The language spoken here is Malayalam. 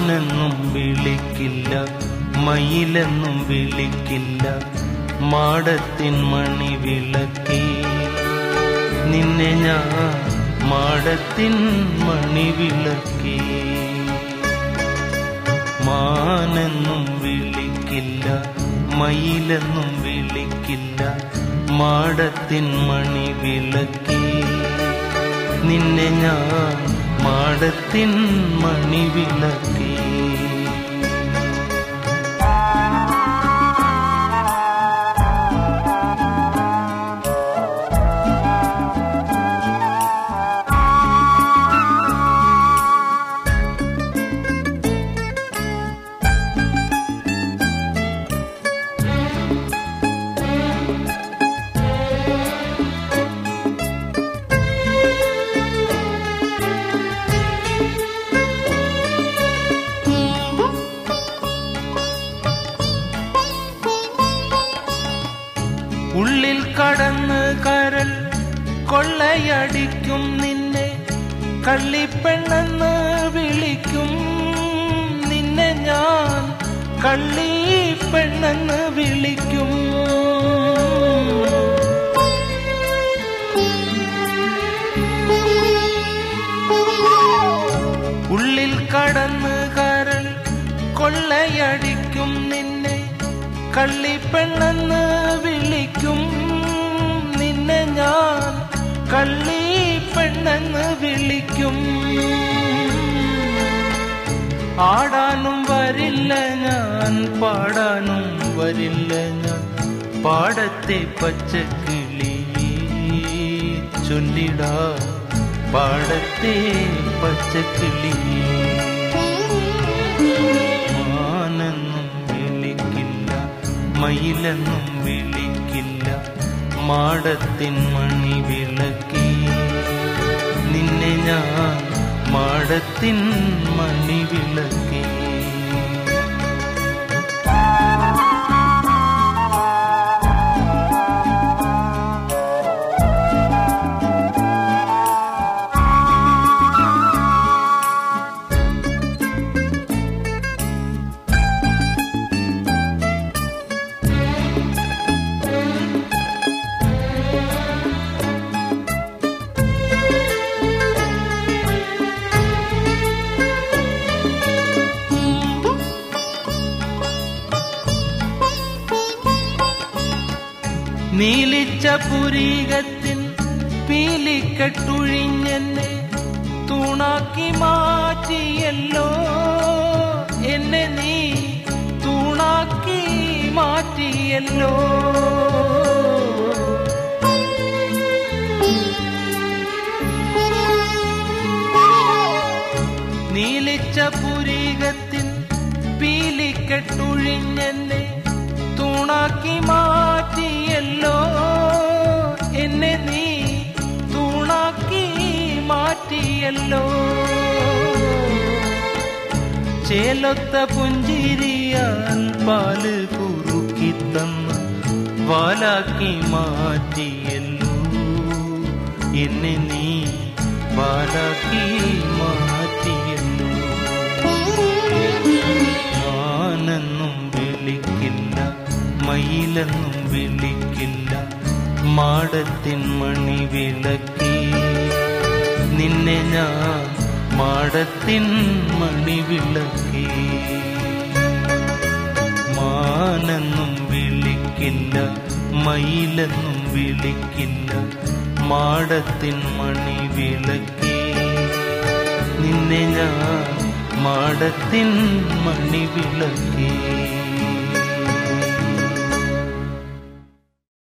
മാനെന്നും വിളിക്കില്ല മയിലെന്നും വിളിക്കില്ല മാടത്തിൻ മണി വിളക്കി നിന്നെ ഞാൻ മാടത്തിൻ മണി വിളക്കി മാനെന്നും വിളിക്കില്ല മയിലെന്നും വിളിക്കില്ല മാടത്തിൻ മണി വിളക്കി നിന്നെ ഞാൻ മാടത്തിൻ മണി വിളക്കി ഉള്ളിൽ കടന്ന് കരൽ കൊള്ളയടിക്കും നിന്നെ കള്ളിപ്പെണ്ണെന്ന് വിളിക്കും നിന്നെ ഞാൻ കള്ളിപ്പെണ്ണെന്ന് വിളിക്കും ഉള്ളിൽ കടന്ന് കരൽ കൊള്ളയടിക്കും നിന്നെ കള്ളിപ്പെണ്ണെന്ന് വിളിക്കും നിന്നെ ഞാൻ കള്ളിപ്പെണ്ണെന്ന് വിളിക്കും ആടാനും വരില്ല ഞാൻ പാടാനും വരില്ല ഞാൻ പാടത്തെ പച്ചക്കിളി ചൊല്ലിടാ പാടത്തെ പച്ചക്കിളി മാനെന്നും വിളിക്കില്ല മയിലെന്നും വിളിക്കില്ല മാടത്തിൻ മണി വിളക്കി നിന്നെ ഞാൻ മാടത്തിൻ മണി വിളക്കി നീലിച്ച പുരീകത്തിൻ പീലിക്കെട്ടുഴിഞ്ഞെന്നെ തൂണാക്കി മാറ്റിയല്ലോ എന്നെ നീ തൂണാക്കി മാറ്റിയല്ലോ നീലിച്ച പുരീകത്തിൻ പീലിക്കെട്ടുഴിഞ്ഞെന്നെ തൂണാക്കി മാറ്റിയല്ലോ എന്നെ നീ തൂണാക്കി മാറ്റിയല്ലോ ചേലൊത്ത പുഞ്ചിരിയാൽ പാല് കുറുക്കി തന്ന് വാലാക്കി മാറ്റിയല്ലോ എന്നെ നീ വാലാക്കി മാറ്റിയല്ലോ മാനെന്നും വിളിക്കില്ല മയിലെന്നും വിളിക്കില്ല മാടത്തിൻ മണി വിളക്കി നിന്നെ ഞാൻ മാടത്തിൻ മണി വിളക്കി മാനെന്നും വിളിക്കില്ല മയിലെന്നും വിളിക്കില്ല മാടത്തിൻ മണി വിളക്കി നിന്നെ ഞാൻ മാടത്തിൻ മണി വിളക്കി